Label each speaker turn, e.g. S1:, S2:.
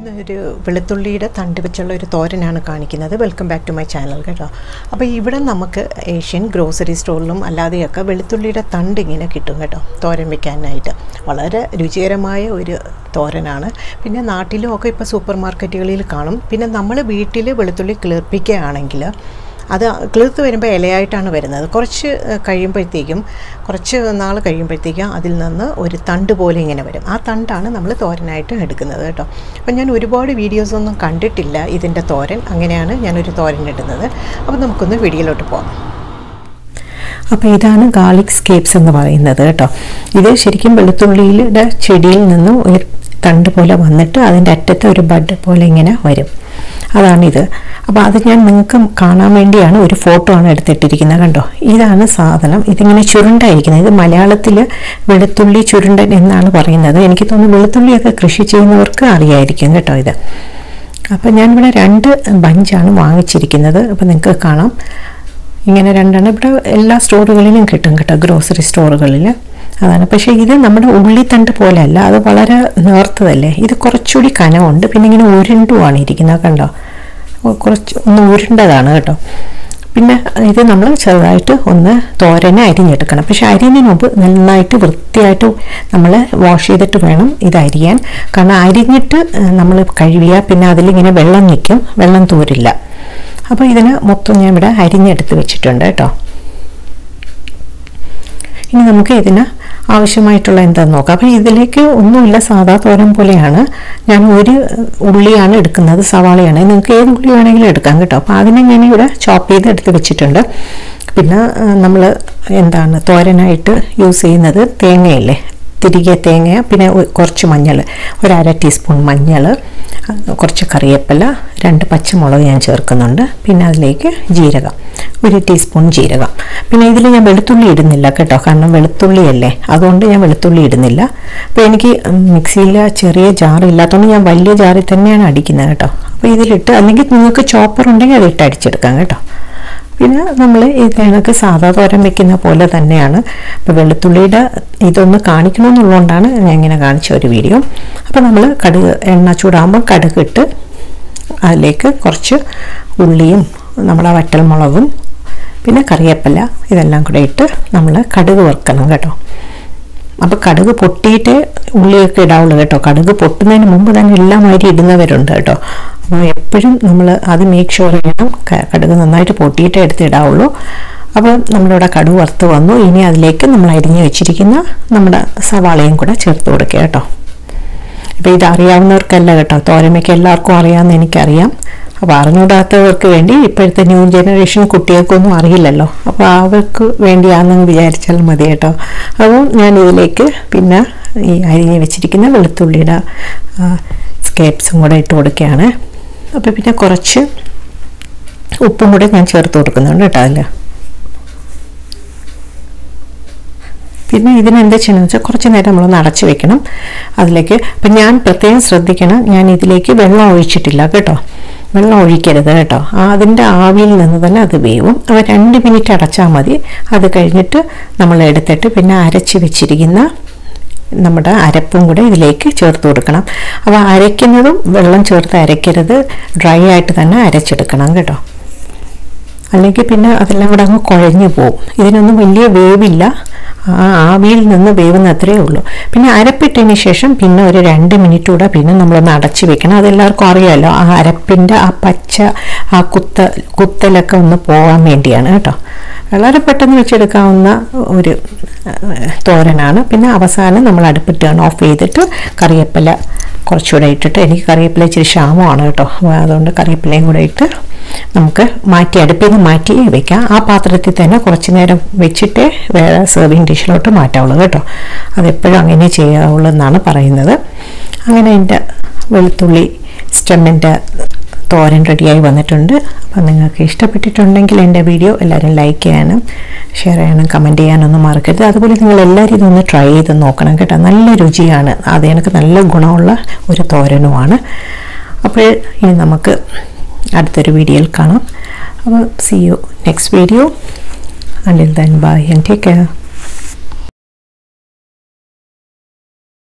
S1: ഒരു വെളുത്തുള്ളിയുടെ തണ്ട് വെച്ചുള്ള ഒരു തോരനാണ് കാണിക്കുന്നത് welcome back to my channel കേട്ടോ അപ്പോൾ ഇവിടെ നമുക്ക് ഏഷ്യൻ ഗ്രോസറി സ്റ്റോറിലും അല്ലാതെയൊക്കെ വെളുത്തുള്ളിയുടെ തണ്ട് ഇങ്ങനെ കിട്ടും കേട്ടോ തോരൻ വെക്കാനായിട്ട് വളരെ രുചികരമായ ഒരു തോരനാണ് പിന്നെ നാട്ടിലും ഒക്കെ ഇപ്പോൾ സൂപ്പർ മാർക്കറ്റുകളിൽ കാണും പിന്നെ നമ്മൾ വീട്ടിൽ വെളുത്തുള്ളി കിളിർപ്പിക്കുകയാണെങ്കിൽ അത് കിളിർത്ത് വരുമ്പോൾ ഇലയായിട്ടാണ് വരുന്നത് കുറച്ച് കഴിയുമ്പോഴത്തേക്കും കുറച്ച് നാൾ കഴിയുമ്പോഴത്തേക്കും അതിൽ നിന്ന് ഒരു തണ്ട് പോലെ ഇങ്ങനെ വരും ആ തണ്ടാണ് നമ്മൾ തോരനായിട്ട് എടുക്കുന്നത് കേട്ടോ അപ്പം ഞാൻ ഒരുപാട് വീഡിയോസൊന്നും കണ്ടിട്ടില്ല ഇതിൻ്റെ തോരൻ അങ്ങനെയാണ് ഞാനൊരു തോരൻ ഇടുന്നത് അപ്പോൾ നമുക്കൊന്ന് വീഡിയോയിലോട്ട് പോകാം അപ്പോൾ ഇതാണ് ഗാർലിക് സ്കേപ്സ് എന്ന് പറയുന്നത് കേട്ടോ ഇത് ശരിക്കും വെളുത്തുള്ളിയുടെ ചെടിയിൽ നിന്നും ഒരു തണ്ട് പോലെ വന്നിട്ട് അതിൻ്റെ അറ്റത്ത് ഒരു ബഡ് പോലെ ഇങ്ങനെ വരും അതാണിത് അപ്പോൾ അത് ഞാൻ നിങ്ങൾക്ക് കാണാൻ വേണ്ടിയാണ് ഒരു ഫോട്ടോ ആണ് എടുത്തിട്ടിരിക്കുന്നത് കണ്ടോ ഇതാണ് സാധനം ഇതിങ്ങനെ ചുരുണ്ടായിരിക്കുന്നത് ഇത് മലയാളത്തിൽ വെളുത്തുള്ളി ചുരുണ്ടൻ എന്നാണ് പറയുന്നത് എനിക്ക് തോന്നുന്നു വെളുത്തുള്ളിയൊക്കെ കൃഷി ചെയ്യുന്നവർക്ക് അറിയായിരിക്കും കേട്ടോ ഇത് അപ്പോൾ ഞാനിവിടെ രണ്ട് ബഞ്ചാണ് വാങ്ങിച്ചിരിക്കുന്നത് അപ്പോൾ നിങ്ങൾക്ക് കാണാം ഇങ്ങനെ രണ്ടെണ്ണം ഇവിടെ എല്ലാ സ്റ്റോറുകളിലും കിട്ടും കേട്ടോ ഗ്രോസറി സ്റ്റോറുകളിൽ അതാണ് പക്ഷേ ഇത് നമ്മുടെ ഉള്ളിത്തണ്ട് പോലെയല്ല അത് വളരെ നേർത്തതല്ലേ ഇത് കുറച്ചുകൂടി കനമുണ്ട് പിന്നെ ഇങ്ങനെ ഉരുണ്ടുമാണ് ഇരിക്കുന്നത് കണ്ടോ കുറച്ച് ഒന്ന് ഉരുണ്ടതാണ് കേട്ടോ പിന്നെ ഇത് നമ്മൾ ചെറുതായിട്ട് ഒന്ന് തോരനെ അരിഞ്ഞെടുക്കണം പക്ഷെ അരിഞ്ഞതിന് മുമ്പ് നന്നായിട്ട് വൃത്തിയായിട്ട് നമ്മൾ വാഷ് ചെയ്തിട്ട് വേണം ഇത് അരിയാൻ കാരണം അരിഞ്ഞിട്ട് നമ്മൾ കഴുകിയാൽ പിന്നെ അതിലിങ്ങനെ വെള്ളം നിൽക്കും വെള്ളം തോരില്ല അപ്പോൾ ഇതിന് മൊത്തം ഞാൻ ഇവിടെ അരിഞ്ഞെടുത്ത് വെച്ചിട്ടുണ്ട് കേട്ടോ ഇനി നമുക്ക് ഇതിന് ആവശ്യമായിട്ടുള്ള എന്താണെന്ന് നോക്കാം അപ്പോൾ ഇതിലേക്ക് ഒന്നുമില്ല സാധാ തോരൻ പോലെയാണ് ഞാൻ ഒരു ഉള്ളിയാണ് എടുക്കുന്നത് സവാളയാണ് നിങ്ങൾക്ക് ഏത് ഉള്ളി വേണമെങ്കിലും എടുക്കാം കേട്ടോ അപ്പോൾ അതിനെ ഞാൻ ഇവിടെ ചോപ്പ് ചെയ്ത് എടുത്ത് വെച്ചിട്ടുണ്ട് പിന്നെ നമ്മൾ എന്താണ് തോരനായിട്ട് യൂസ് ചെയ്യുന്നത് തേങ്ങയല്ലേ തിരികെ തേങ്ങ പിന്നെ കുറച്ച് മഞ്ഞൾ ഒരു അര ടീസ്പൂൺ മഞ്ഞൾ കുറച്ച് കറിവേപ്പില രണ്ട് പച്ചമുളക് ഞാൻ ചേർക്കുന്നുണ്ട് പിന്നെ അതിലേക്ക് ജീരകം ഒരു ടീസ്പൂൺ ജീരകം പിന്നെ ഇതിൽ ഞാൻ വെളുത്തുള്ളി ഇടുന്നില്ല കേട്ടോ കാരണം വെളുത്തുള്ളിയല്ലേ അതുകൊണ്ട് ഞാൻ വെളുത്തുള്ളി ഇടുന്നില്ല അപ്പോൾ എനിക്ക് മിക്സിയിൽ ചെറിയ ജാർ ഇല്ലാത്തതുകൊണ്ട് ഞാൻ വലിയ ജാറിൽ തന്നെയാണ് അടിക്കുന്നത് കേട്ടോ അപ്പോൾ ഇതിലിട്ട് അല്ലെങ്കിൽ നിങ്ങൾക്ക് ചോപ്പർ ഉണ്ടെങ്കിൽ അതിട്ട് അടിച്ചെടുക്കാം കേട്ടോ പിന്നെ നമ്മൾ ഇതിനൊക്കെ സാധാ തോരൻ വെക്കുന്ന പോലെ തന്നെയാണ് ഇപ്പോൾ വെളുത്തുള്ളിയുടെ ഇതൊന്ന് കാണിക്കണമെന്നുള്ളതുകൊണ്ടാണ് ഞാൻ ഇങ്ങനെ കാണിച്ച ഒരു വീഡിയോ അപ്പോൾ നമ്മൾ കടുക് എണ്ണ ചൂടാകുമ്പോൾ കടുക് ഇട്ട് അതിലേക്ക് കുറച്ച് ഉള്ളിയും നമ്മുടെ വറ്റൽമുളകും പിന്നെ കറിവേപ്പില ഇതെല്ലാം കൂടെ ഇട്ട് നമ്മൾ കടുക് വറുക്കണം കേട്ടോ അപ്പോൾ കടുക് പൊട്ടിയിട്ട് ഉള്ളിയൊക്കെ ഇടാവുള്ളൂ കേട്ടോ കടുക് പൊട്ടുന്നതിന് മുമ്പ് തന്നെ എല്ലാം മാതിരി ഇടുന്നവരുണ്ട് കേട്ടോ അപ്പോൾ എപ്പോഴും നമ്മൾ അത് മേക്ക് ഷുവർ ചെയ്യണം കടുക് നന്നായിട്ട് പൊട്ടിയിട്ടേ എടുത്ത് ഇടാവുള്ളൂ അപ്പോൾ നമ്മളിവിടെ കടുക് വറുത്ത് വന്നു ഇനി അതിലേക്ക് നമ്മൾ അരിഞ്ഞ് വെച്ചിരിക്കുന്ന നമ്മുടെ സവാളയും കൂടെ ചേർത്ത് കൊടുക്കുക കേട്ടോ ഇപ്പോൾ ഇത് അറിയാവുന്നവർക്കല്ല കേട്ടോ തോരമയ്ക്ക് എല്ലാവർക്കും അറിയാമെന്ന് എനിക്കറിയാം അപ്പോൾ അറിഞ്ഞൂടാത്തവർക്ക് വേണ്ടി ഇപ്പോഴത്തെ ന്യൂ ജനറേഷൻ കുട്ടികൾക്കൊന്നും അറിയില്ലല്ലോ അപ്പോൾ അവർക്ക് വേണ്ടിയാണെന്ന് വിചാരിച്ചാൽ മതി കേട്ടോ അപ്പോൾ ഞാൻ ഇതിലേക്ക് പിന്നെ ഈ അരിഞ്ഞ് വെച്ചിരിക്കുന്ന വെളുത്തുള്ളിയുടെ സ്കേപ്സും കൂടെ ഇട്ട് കൊടുക്കുകയാണ് അപ്പോൾ പിന്നെ കുറച്ച് ഉപ്പും കൂടെ ഞാൻ ചേർത്ത് കൊടുക്കുന്നുണ്ട് കേട്ടോ അതിൽ പിന്നെ ഇതിനെന്താ ചെയ്യണമെന്ന് വെച്ചാൽ കുറച്ച് നേരം നമ്മളൊന്ന് അടച്ച് വെക്കണം അതിലേക്ക് അപ്പം ഞാൻ പ്രത്യേകം ശ്രദ്ധിക്കണം ഞാൻ ഇതിലേക്ക് വെള്ളം ഒഴിച്ചിട്ടില്ല കേട്ടോ വെള്ളം ഒഴിക്കരുത് കേട്ടോ അതിൻ്റെ ആവിയിൽ നിന്ന് തന്നെ അത് വേവും അപ്പോൾ രണ്ട് മിനിറ്റ് അടച്ചാൽ മതി അത് കഴിഞ്ഞിട്ട് നമ്മൾ എടുത്തിട്ട് പിന്നെ അരച്ച് വെച്ചിരിക്കുന്ന നമ്മുടെ അരപ്പും കൂടെ ഇതിലേക്ക് ചേർത്ത് കൊടുക്കണം അപ്പോൾ അരയ്ക്കുന്നതും വെള്ളം ചേർത്ത് അരയ്ക്കരുത് ഡ്രൈ ആയിട്ട് തന്നെ അരച്ചെടുക്കണം കേട്ടോ അല്ലെങ്കിൽ പിന്നെ അതെല്ലാം കൂടെ അങ്ങ് കുഴഞ്ഞു പോകും ഇതിനൊന്നും വലിയ വേവില്ല ആ ആവിയിൽ നിന്ന് വേവുന്ന അത്രയേ ഉള്ളൂ പിന്നെ അരപ്പിട്ടതിന് ശേഷം പിന്നെ ഒരു രണ്ട് മിനിറ്റ് കൂടെ പിന്നെ നമ്മളൊന്ന് അടച്ച് വെക്കണം അതെല്ലാവർക്കും അറിയാമല്ലോ ആ അരപ്പിൻ്റെ ആ പച്ച ആ കുത്ത കുത്തലൊക്കെ ഒന്ന് പോകാൻ വേണ്ടിയാണ് കേട്ടോ വളരെ പെട്ടെന്ന് വെച്ചെടുക്കാവുന്ന ഒരു തോരനാണ് പിന്നെ അവസാനം നമ്മൾ അടുപ്പിട്ടാണ് ഓഫ് ചെയ്തിട്ട് കറിവേപ്പില കുറച്ചുകൂടെ ഇട്ടിട്ട് എനിക്ക് കറിവേപ്പില ഇച്ചിരി ക്ഷാമമാണ് കേട്ടോ അതുകൊണ്ട് കറിവേപ്പിലയും കൂടെ ഇട്ട് നമുക്ക് മാറ്റി അടുപ്പിൽ നിന്ന് മാറ്റി വെക്കാം ആ പാത്രത്തിൽ തന്നെ കുറച്ച് നേരം വെച്ചിട്ട് വേറെ സെർവിങ് ഡിഷിലോട്ട് മാറ്റാവുള്ളൂ കേട്ടോ അതെപ്പോഴും അങ്ങനെ ചെയ്യാവുള്ളൂ എന്നാണ് പറയുന്നത് അങ്ങനെ എൻ്റെ വെളുത്തുള്ളി സ്റ്റെമ്മിൻ്റെ തോരൻ റെഡിയായി വന്നിട്ടുണ്ട് അപ്പം നിങ്ങൾക്ക് ഇഷ്ടപ്പെട്ടിട്ടുണ്ടെങ്കിൽ എൻ്റെ വീഡിയോ എല്ലാവരും ലൈക്ക് ചെയ്യാനും ഷെയർ ചെയ്യാനും കമൻറ്റ് ചെയ്യാനൊന്നും മറക്കരുത് അതുപോലെ നിങ്ങൾ എല്ലാവരും ഇതൊന്ന് ട്രൈ ചെയ്ത് നോക്കണം കേട്ടോ നല്ല രുചിയാണ് അത് എനിക്ക് നല്ല ഗുണമുള്ള ഒരു തോരനുമാണ് അപ്പോൾ ഇനി നമുക്ക് അടുത്തൊരു വീഡിയോയിൽ കാണാം അപ്പോൾ see you next video until then bye and take care